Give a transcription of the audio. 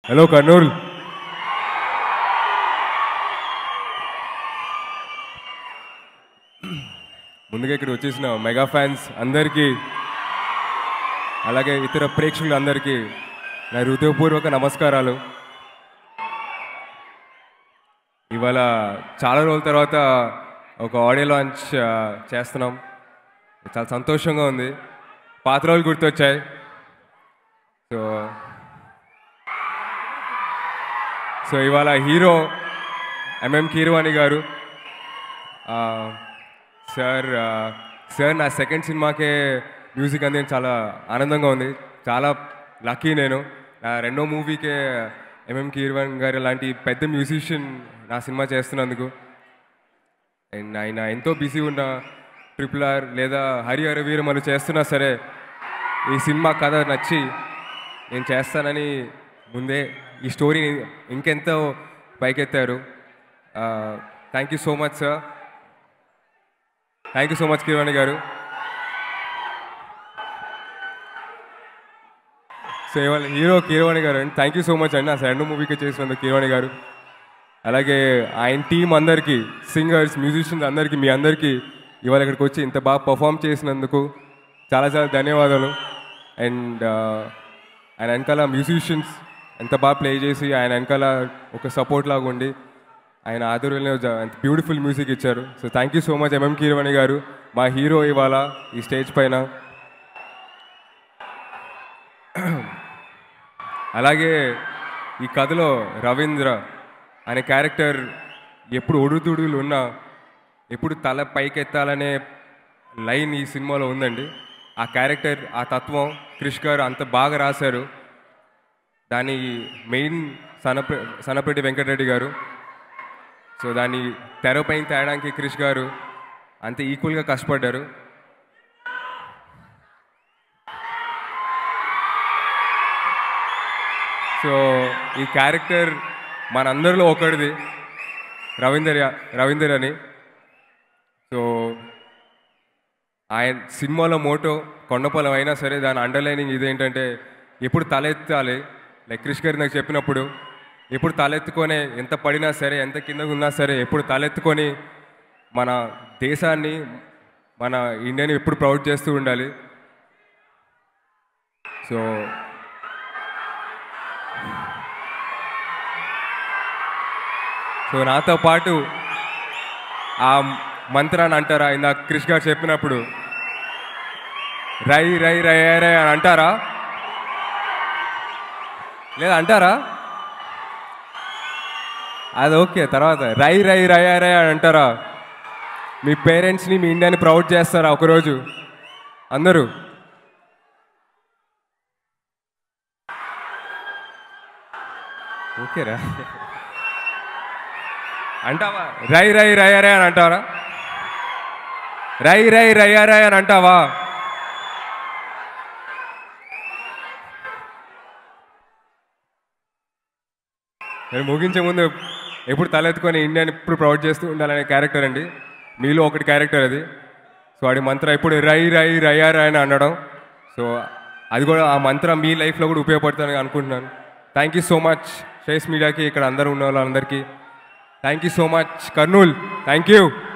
hello Kurnool ముందుగా ఇక్కడ వచ్చేసిన మెగా ఫ్యాన్స్ అందరికీ అలాగే ఇతర ప్రేక్షకులందరికీ నా హృదయపూర్వక నమస్కారాలు ఇవాళ చాలా రోజుల తర్వాత ఒక ఆడియో లాంచ్ ఆ, చేస్తున్నాం చాలా సంతోషంగా ఉంది పాత రోజులు గుర్తొచ్చాయి సో సో ఇవాళ హీరో ఎంఎం కీరవాణి గారు ఆ, సార్ ఆ, సార్ నా సెకండ్ సినిమాకే మ్యూజిక్ అందించడం చాలా ఆనందంగా ఉంది చాలా లక్కీ నేను నా రెండో మూవీకే ఎంఎం కీరవాణి గారు లాంటి పెద్ద మ్యూజిషియన్ నా సినిమా చేస్తున్నందుకు అండ్ ఆయన ఎంతో బిజీ ఉన్న ట్రిపుల్ ఆర్ లేదా హరిహర వీరమలు చేస్తున్నా సరే ఈ సినిమా కథ నచ్చి నేను చేస్తానని ముందే ఈ స్టోరీని ఇంకెంతో పైకెత్తారు thank you so much sir thank you so much Kiran garu so ఇవాళ హీరో కీరవాణి గారు అండి థ్యాంక్ యూ సో మచ్ అండి నా రెండు మూవీకి చేసినందుకు కీరవాణి గారు అలాగే ఆయన టీం అందరికీ సింగర్స్ మ్యూజిషియన్స్ అందరికీ మీ అందరికీ ఇవాళ ఇక్కడికి వచ్చి ఇంత బాగా పర్ఫామ్ చేసినందుకు చాలా చాలా ధన్యవాదాలు అండ్ ఆయన వెనకాల మ్యూజిషియన్స్ ఎంత బాగా ప్లే చేసి ఆయన వెనకాల ఒక సపోర్ట్ లాగా ఉండి ఆయన ఆధ్వర్యంలో బ్యూటిఫుల్ మ్యూజిక్ ఇచ్చారు so thank you so much MM Keeravani garu మా హీరో ఇవాళ ఈ స్టేజ్ పైన అలాగే ఈ కథలో రవీంద్ర అనే క్యారెక్టర్ ఎప్పుడు ఒడుదుడుగులు ఉన్నా ఎప్పుడు తల పైకెత్తాలనే లైన్ ఈ సినిమాలో ఉందండి ఆ క్యారెక్టర్ ఆ తత్వం క్రిష్ గారు అంత బాగా రాశారు దాని మెయిన్ సనప సనపరెడ్డి వెంకటరెడ్డి గారు సో దాన్ని తెరపైన తేయడానికి క్రిష్ గారు అంత ఈక్వల్గా కష్టపడ్డారు సో ఈ క్యారెక్టర్ మనందరిలో ఒకటిది రవీందర్ రవీందర్ అని సో ఆయన సినిమాలో మోటో కొండపొలం అయినా సరే దాని అండర్లైనింగ్ ఇదేంటంటే ఎప్పుడు తలెత్తాలి లైక్ క్రిష్ గారు నాకు చెప్పినప్పుడు ఎప్పుడు తలెత్తుకొని ఎంత పడినా సరే ఎంత కిందకు ఉన్నా సరే ఎప్పుడు తలెత్తుకొని మన దేశాన్ని మన ఇండియాని ఎప్పుడు ప్రౌడ్ చేస్తూ ఉండాలి సో సో నాతో పాటు ఆ మంత్రాన్ని అంటారా ఇందాక క్రిష్ గారు చెప్పినప్పుడు రై రై రై రై అని అంటారా లేదా అంటారా అది ఓకే తర్వాత రై రై రై రై అని అంటారా మీ పేరెంట్స్ని మీ ఇండియాని ప్రౌడ్ చేస్తారా ఒకరోజు అందరూ ఓకేరా అంటావా రై రై రై రై అని అంటారా రై రై రై రై అని అంటావా నేను ముగించే ముందు ఎప్పుడు తలెత్తుకొని ఇండియాని ఎప్పుడు ప్రౌడ్ చేస్తూ ఉండాలనే క్యారెక్టర్ అండి మీలో ఒకటి క్యారెక్టర్ అది సో వాడి మంత్రం ఎప్పుడు రై రై రయ్యా రై అని అనడం సో అది కూడా ఆ మంత్రం మీ లైఫ్లో కూడా ఉపయోగపడుతుందని అనుకుంటున్నాను థ్యాంక్ యూ సో మచ్ షేస్ మీడియాకి ఇక్కడ అందరూ ఉన్న వాళ్ళందరికీ thank you so much Kurnool thank you